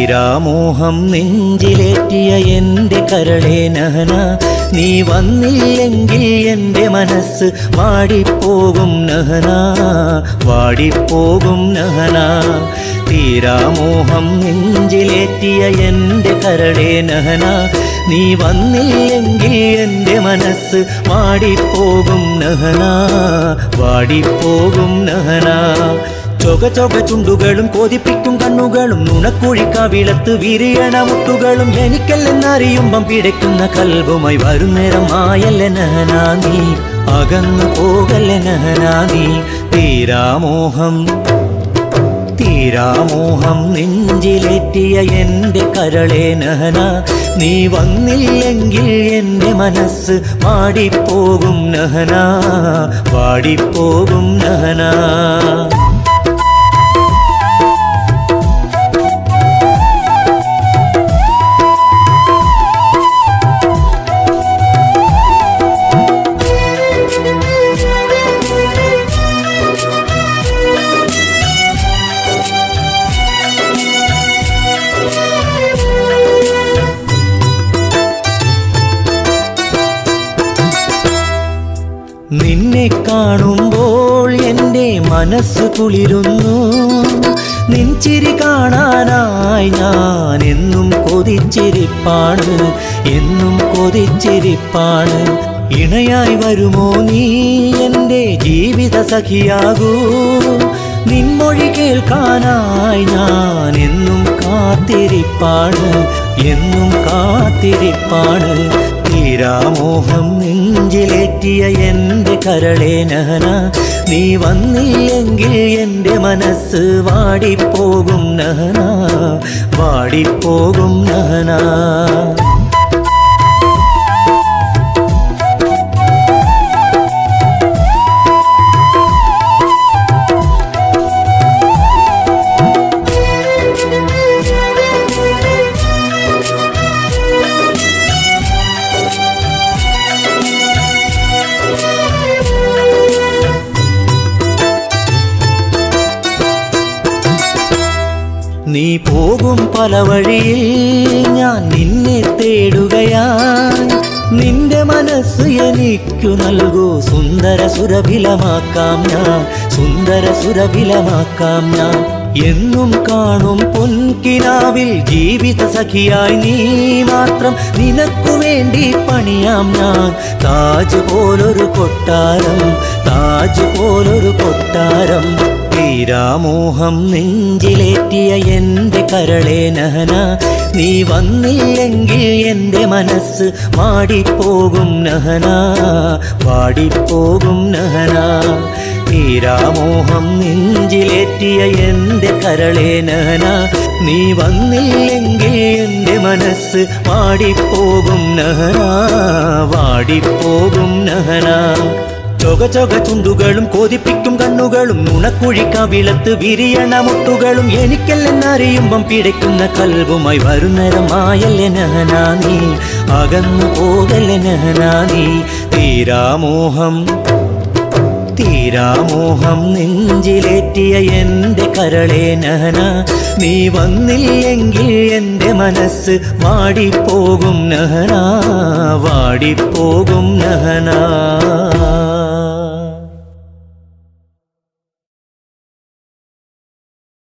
തീരാമോഹം നെഞ്ചിലേറ്റിയ എൻ്റെ കരളേ നഹന നീ വന്നില്ലെങ്കിൽ എൻ്റെ മനസ്സ് വാടിപ്പോകും നഹന വാടിപ്പോകും നഹന തീരാമോഹം നെഞ്ചിലേറ്റിയ എൻ്റെ കരളേ നഹന നീ വന്നില്ലെങ്കിൽ എൻ്റെ മനസ്സ് വാടിപ്പോകും നഹന വാടിപ്പോകും നഹന ചൊക ചൊക ചുണ്ടുകളും കൊതിപ്പിക്കും കണ്ണുകളും നുണക്കുഴിക്കാവിളത്ത് വിരിയണ മുട്ടുകളും എനിക്കല്ലെന്നറിയുമ്പം പിടയ്ക്കുന്ന കൽവുമായി വരുന്നേരം മായല്ല നഹനാ നീ അകന്നു പോകല്ല നഹനാ നീ തീരാമോഹം തീരാമോഹം നെഞ്ചിലേറ്റിയ എൻ്റെ കരളേ നഹന നീ വന്നില്ലെങ്കിൽ എൻ്റെ മനസ്സ് വാടിപ്പോകും നഹന വാടിപ്പോകും നഹന നിന്നെ കാണുമ്പോൾ എൻ്റെ മനസ്സ് കുളിരുന്നു നിൻചിരി കാണാനായി ഞാൻ എന്നും കൊതിച്ചിരിപ്പാണ് എന്നും കൊതിച്ചിരിപ്പാണ് ഇണയായി വരുമോ നീ എൻ്റെ ജീവിത സഖിയാകൂ നിൻമൊഴി കേൾക്കാനായി ഞാൻ എന്നും കാത്തിരിപ്പാണ് എന്നും കാത്തിരിപ്പാണ് തീരാമോഹം നെഞ്ചിലേറ്റിയ എൻ്റെ കരളേ നഹന നീ വന്നില്ലെങ്കിൽ എൻ്റെ മനസ്സ് വാടിപ്പോകും നഹന വാടിപ്പോകും നഹന നീ പോകും പല വഴിയിൽ ഞാൻ നിന്നെ തേടുകയായി നിന്റെ മനസ്സ് എനിക്കു നൽകൂ സുന്ദര സുരഭിലമാക്കാം ഞാൻ സുന്ദര സുരഭിലമാക്കാം ഞാൻ എന്നും കാണും പൊൻകിനാവിൽ ജീവിത സഖിയായി നീ മാത്രം നിനക്കു വേണ്ടി പണിയാം ഞാൻ താജ് പോലൊരു കൊട്ടാരം താജ് പോലൊരു കൊട്ടാരം തീരാമോഹം നെഞ്ചിലേറ്റിയ എൻ്റെ കരളേ നഹന നീ വന്നില്ലെങ്കിൽ എൻ്റെ മനസ്സ് വാടിപ്പോകും നഹന വാടിപ്പോകും നഹന തീരാമോഹം നെഞ്ചിലേറ്റിയ എൻ്റെ കരളേ നഹന നീ വന്നില്ലെങ്കിൽ എൻ്റെ മനസ്സ് വാടിപ്പോകും നഹന വാടിപ്പോകും നഹന ചൊക ചൊക ചുണ്ടുകളും കൊതിപ്പിക്കും കണ്ണുകളും നുണക്കുഴിക്കാവിളത്ത് വിരിയണ മുട്ടുകളും എനിക്കല്ലെന്നറിയുമ്പം പിടയ്ക്കുന്ന കൽവുമായി വരുന്നേരം മായല്ലേ നഹനാ നീ അകന്നു പോകല്ലേ നഹനാ നീ തീരാമോഹം തീരാമോഹം നെഞ്ചിലേറ്റിയ എൻ്റെ കരളേ നഹന നീ വന്നില്ലെങ്കിൽ എൻ്റെ മനസ്സ് വാടിപ്പോകും നഹന വാടിപ്പോകും നഹന